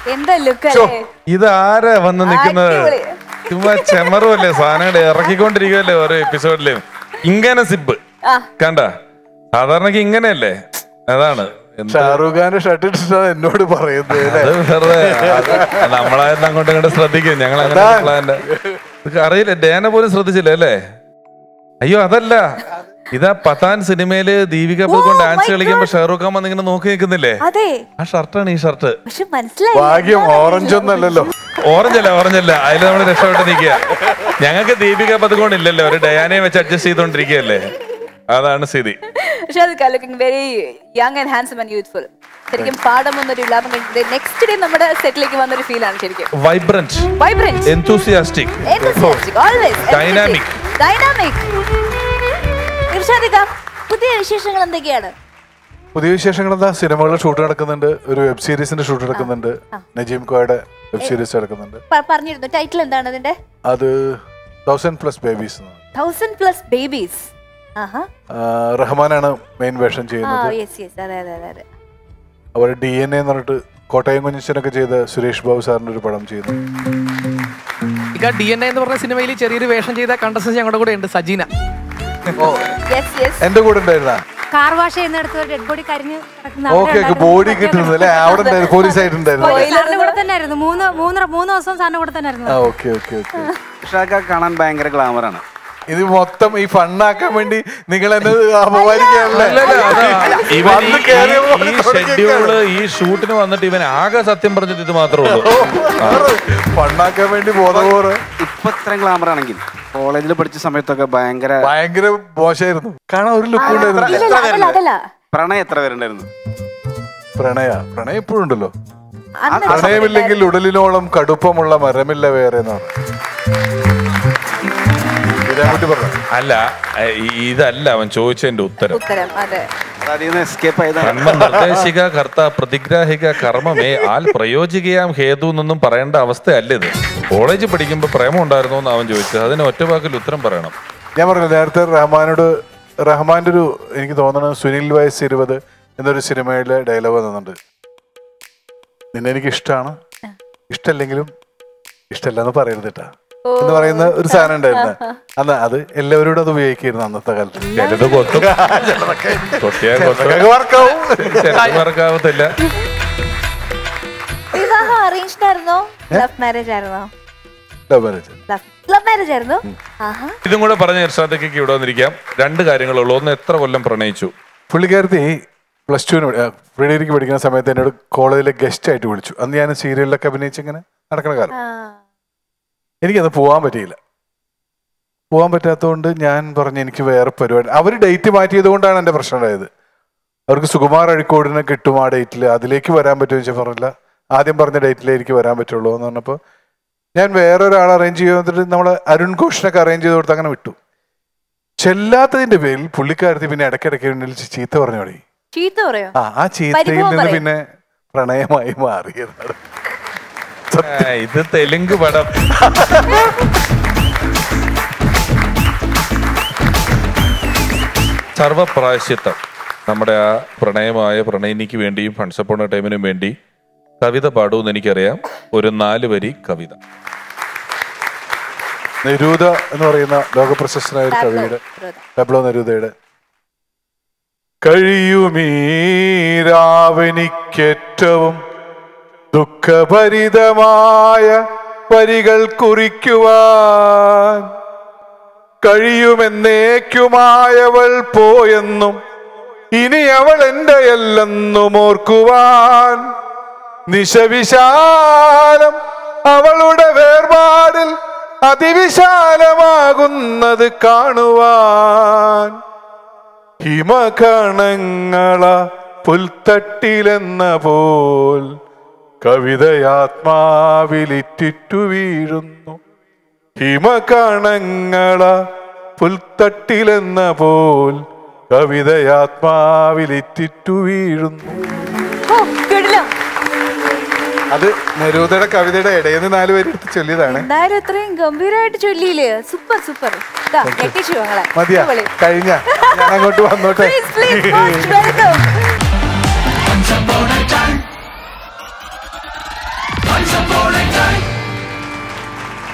എന്താ ലുക്ക് ഛോ, അല്ലേ ഇതാരാ വന്ന് നിക്കുന്നത് അടിപൊളി. ചുമ്മാ ചെമറുമല്ലേ സാധനങ്ങൾ ഇറക്കിക്കൊണ്ടിരിക്കുമല്ലേ ഓരോ എപ്പിസോഡിലും ഇങ്ങനെ സിബ് ആ. കണ്ട സാധാരണക്ക് ഇങ്ങനെയല്ലേ അതാണ് എന്ത് ഷാറൂഖ് ഖാന്റെ ഷർട്ട് ഇട്ടിട്ടാണ് എന്നോട് പറയുന്നത് അല്ലേ? അത് വെറുതെ അത് നമ്മളായിരുന്നു അങ്ങോട്ടും ഇങ്ങോട്ടും ശ്രദ്ധിക്കും ഞങ്ങൾ അങ്ങനെ അതാ. പ്ലാന്റെ ഇത് അറിയില്ല ഡേന പോലും ശ്രദ്ധിച്ചില്ല അല്ലേ അയ്യോ അതല്ല ഇതാ പത്താൻ സിനിമയില് Deepika Padukone Oh dance my കളിക്കുമ്പോ God. ഷാറൂഖ് ഖാൻ വന്നിങ്ങനെ നോക്കി നിൽക്കുന്നില്ലേ അതെ ആ ഷർട്ടാണ് ഈ ഷർട്ട് പക്ഷെ മനസ്സിലായി ഭാഗ്യം ഓറഞ്ച് ഒന്നല്ലല്ലോ ഓറഞ്ച് അല്ല ഓറഞ്ച് അല്ല അതിൽ നമ്മൾ രക്ഷപ്പെട്ട് നിൽക്കുക ഞങ്ങൾക്ക് ദീപിക പതുകൊണ്ട് ഇല്ലല്ലോ ഒരു ഡയാനയെ വെച്ച് അഡ്ജസ്റ്റ് ചെയ്തോണ്ടിരിക്കുകയല്ലേ അതാണ് സ്ഥിതി ഷാദിക looking very young and handsome and youthful ശരിക്കും പാഠം എന്നൊരു ലാഭം കഴിഞ്ഞത് നെക്സ്റ്റ് ഡേ നമ്മുടെ സെറ്റിലേക്ക് വന്നൊരു ഫീൽ ആണ് ശരിക്കും vibrant vibrant enthusiastic always Dynamic. Dynamic ഇർഷാദിക പുതിയ വിശേഷങ്ങൾ എന്തൊക്കെയാണ് പുതിയ വിശേഷങ്ങൾ എന്താ സിനിമകളുടെ ഷൂട്ട് നടക്കുന്നുണ്ട് ഒരു വെബ് സീരീസിന്റെ ഷൂട്ട് നടക്കുന്നുണ്ട് നജീം കോയുടെ വെബ് സീരീസ് നടക്കുന്നുണ്ട് പ- പറഞ്ഞിരുന്നു ടൈറ്റിൽ എന്താണ് അതിന്റെ അത് thousand plus babies thousand plus babies ആഹാ റഹ്മാനാണ് മെയിൻ വേഷം ആ ചെയ്യുന്നത് യെസ് യെസ് അതെ അതെ അതെ അതെ അവർ ഡി എൻ എ എന്ന് പറഞ്ഞിട്ട് കോട്ടയം കുഞ്ഞിച്ചനൊക്കെ ചെയ്ത സുരേഷ് ബാബു സാറിന്റെ ഒരു പടം ചെയ്യുന്നു ഇക്ക ഡി എൻ എ എന്ന് പറഞ്ഞ സിനിമയിൽ ചെറിയൊരു വേഷം ചെയ്ത കണ്ടസ്റ്റൻസ് ഞങ്ങളുടെ കൂടെ ഉണ്ട് സജീന യെസ് യെസ് എന്റെ കൂടെ ഉണ്ടായിരുന്ന കാർ വാഷ് ചെയ്യുന്നിടത്ത് ഡെഡ് ബോഡി കരിഞ്ഞ് കിടക്കുന്ന ഓക്കെ ഓക്കെ അവരുണ്ടായിരുന്നു. ബോഡി കിട്ടുന്നത് അല്ലെ അവിടെ ഉണ്ടായിരുന്നു പോലീസ് ആയിട്ടുണ്ടായിരുന്നു സാറിന്റെ കൂടെ തന്നെ ആയിരുന്നു മൂന്ന് മൂന്ന് മൂന്ന് ദിവസം സാറിന്റെ കൂടെ തന്നെ ആയിരുന്നു ആ ഓക്കെ ഓക്കെ ഓക്കെ ഇഷാക്ക കാണാൻ ഭയങ്കര ഗ്ലാമറാണ് ഇത് മൊത്തം ഈ ഫണ്ണാക്കാൻ വേണ്ടി നിങ്ങൾ എന്നെ അപമാനിക്കാനല്ലേ ഇവൻ ഈ- വന്ന് കേറിയപ്പോ ഈ- ഈ ഷെഡ്യൂള് ഈ ഷൂട്ടിന് വന്നിട്ട് ഇവൻ ആകെ സത്യം പറഞ്ഞിട്ട് ഇത് മാത്രമേ ഉള്ളൂ ഫണ്ണാക്കാൻ വേണ്ടി ബോധപൂർവ്വം ഇപ്പൊ ഇത്രയും ഗ്ലാമർ ആണെങ്കിൽ കോളേജിൽ പഠിച്ച സമയത്തൊക്കെ ഭയങ്കര ഭയങ്കര മോശമായിരുന്നു കാണാൻ ഒരു ലുക്ക് ഇല്ല, ഉണ്ടായിരുന്നില്ല ഇല്ല, അതല്ല അതല്ല പ്രണയം എത്ര പേരുണ്ടായിരുന്നു പ്രണയ പ്രണയം ഇപ്പോഴും ഉണ്ടല്ലോ അന്ന് പ്രണയമില്ലെങ്കിൽ ഉടലിനോളം കടുപ്പമുള്ള മരമില്ല വേറെ എന്നാണ് ഇതേക്കുട്ടി പറഞ്ഞു അല്ല ഏ, ഈ- ഇതല്ല അവൻ ചോദിച്ചതിന്റെ ഉത്തരം ഉത്തരം അതെ അതിൽ നിന്ന് എസ്കേപ്പ് ആയതാണ് കർമ്മ നിർദ്ദേശിക കർത്ത പ്രതിഗ്രാഹിക കർമ്മമേ ആൽ പ്രയോജികയാം ഹേതു എന്നൊന്നും പറയേണ്ട അവസ്ഥയല്ല ഇത് കോളേജിൽ പഠിക്കുമ്പോൾ പ്രേമം ഉണ്ടായിരുന്നോ എന്ന് അവൻ ചോദിച്ചത് അതിന് ഒറ്റ വാക്കിൽ ഉത്തരം പറയണം ഞാൻ പറഞ്ഞു നേരത്തെ റഹ്മാനോട് റഹ്മാന്റെ ഒരു എനിക്ക് തോന്നണ സുനിൽ വയസ്സ് ഇരുപത് എന്നൊരു സിനിമയിലെ ഡയലോഗ് തന്നുണ്ട് നിന്നെ എനിക്ക് ഇഷ്ടമാണ് ഇഷ്ടമല്ലെങ്കിലും ഇഷ്ടമല്ല എന്ന് പറയരുത് കേട്ടാ എന്ന് പറയുന്ന ഒരു സാധനം ഉണ്ടായിരുന്നു അന്ന് അത് എല്ലാവരോടും അത് ഉപയോഗിക്കായിരുന്നു അന്നത്തെ കാലത്ത് ചിലത് കൊത്തും കൊത്തിയാ കൊത്തും ചിലതൊക്കെ വർക്കാവും ചിലത് മറക്കാവത്തില്ല വിവാഹം അറേഞ്ച്ഡ് ആയിരുന്നോ ലവ് മാരേജ് ആയിരുന്നോ ലവ് മാരേജ് ലവ് മാരേജ് ആയിരുന്നു ആഹാ ഇതും കൂടെ പറഞ്ഞ ഇർഷാദയ്ക്ക് ഇവിടെ വന്നിരിക്കാം രണ്ട് കാര്യങ്ങളുള്ളൂ ഒന്ന് എത്ര കൊല്ലം പ്രണയിച്ചു പുള്ളിക്കാരത്തി പ്ലസ് ടുവിന് പ്രീ ഡിഗ്രിക്ക് പഠിക്കുന്ന സമയത്ത് എന്നോട് കോളേജിലെ ഗസ്റ്റ് ആയിട്ട് വിളിച്ചു അന്ന് ഞാൻ സീരിയലിലൊക്കെ അഭിനയിച്ച് ഇങ്ങനെ നടക്കുന്ന കാലം ആ. എനിക്കത് പോകാൻ പറ്റിയില്ല പോകാൻ പറ്റാത്തതുകൊണ്ട് ഞാൻ പറഞ്ഞു എനിക്ക് വേറെ പരിപാടി അവർ ഡേറ്റ് മാറ്റിയത് കൊണ്ടാണ് എൻ്റെ പ്രശ്നം ഉണ്ടായത് അവർക്ക് സുകുമാർ അഴിക്കോടിനെ കിട്ടും ആ ഡേറ്റിൽ അതിലേക്ക് വരാൻ പറ്റുമോ ചോദിച്ചാൽ പറഞ്ഞില്ല ആദ്യം പറഞ്ഞ ഡേറ്റിലേ എനിക്ക് വരാൻ പറ്റുള്ളൂ എന്ന് പറഞ്ഞപ്പോൾ ഞാൻ വേറെ ഒരാൾ അറേഞ്ച് ചെയ്തിട്ട് നമ്മൾ അരുൺ ഘോഷിനൊക്കെ അറേഞ്ച് ചെയ്ത് കൊടുത്ത് അങ്ങനെ വിട്ടു ചെല്ലാത്തതിന്റെ പേരിൽ പുള്ളിക്കാരത്തി പിന്നെ ഇടയ്ക്കിടയ്ക്ക് എന്നിൽ ചീത്ത പറഞ്ഞു തുടങ്ങി ചീത്ത പറയോ ആ ആ ചീത്തയിൽ പരിഭവം നിന്ന് പറയും. പിന്നെ പ്രണയമായി മാറിയതാണ് ആ, ഇത് തെലുങ്ക് പടം സർവപ്രായശ്യത്വം നമ്മുടെ ആ പ്രണയമായ പ്രണയിനിക്ക് വേണ്ടിയും ഫൺസപ്പോണ ടൈമിനും വേണ്ടി കവിത പാടുമെന്ന് എനിക്കറിയാം ഒരു നാല് വരി കവിത നെരൂദ എന്ന് പറയുന്ന ലോകപ്രശസ്തനായ ഒരു കവിയുടെ പബ്ലോ നെരൂദയുടെ കഴിയുമീരാവനിക്കേറ്റവും ദുഃഖഭരിതമായ വരികൾ കുറിക്കുവാൻ കഴിയുമെന്നേക്കുമായവൾ പോയെന്നും ഇനി അവൾ എന്റെ അല്ലെന്നും ഓർക്കുവാൻ നിശവിശാലം അവളുടെ വേർപാടിൽ അതിവിശാലമാകുന്നത് കാണുവാൻ ഹിമകണങ്ങള പുൽത്തട്ടിലെന്ന പോൽ കവിതയാത്മാവിലിറ്റിറ്റു വീഴുന്നു ഹിമകണങ്ങള പുൽത്തട്ടിലെന്ന പോൽ കവിതയാത്മാവിലിറ്റിറ്റു വീഴുന്നു ഓ കിടിലം അത് നെരൂദയുടെ കവിതയുടെ ഇടയിൽ നിന്ന് നാല് പേര് എടുത്ത് ചൊല്ലിയതാണ് എന്തായാലും ഇത്രയും ഗംഭീരമായിട്ട് ചൊല്ലിയില്ലേ സൂപ്പർ സൂപ്പർ ഞെട്ടിച്ചു ഞങ്ങളെ മതിയാ അടിപൊളി. കഴിഞ്ഞ ഞാൻ അങ്ങോട്ട് വന്നോട്ടെ Please, please, most welcome.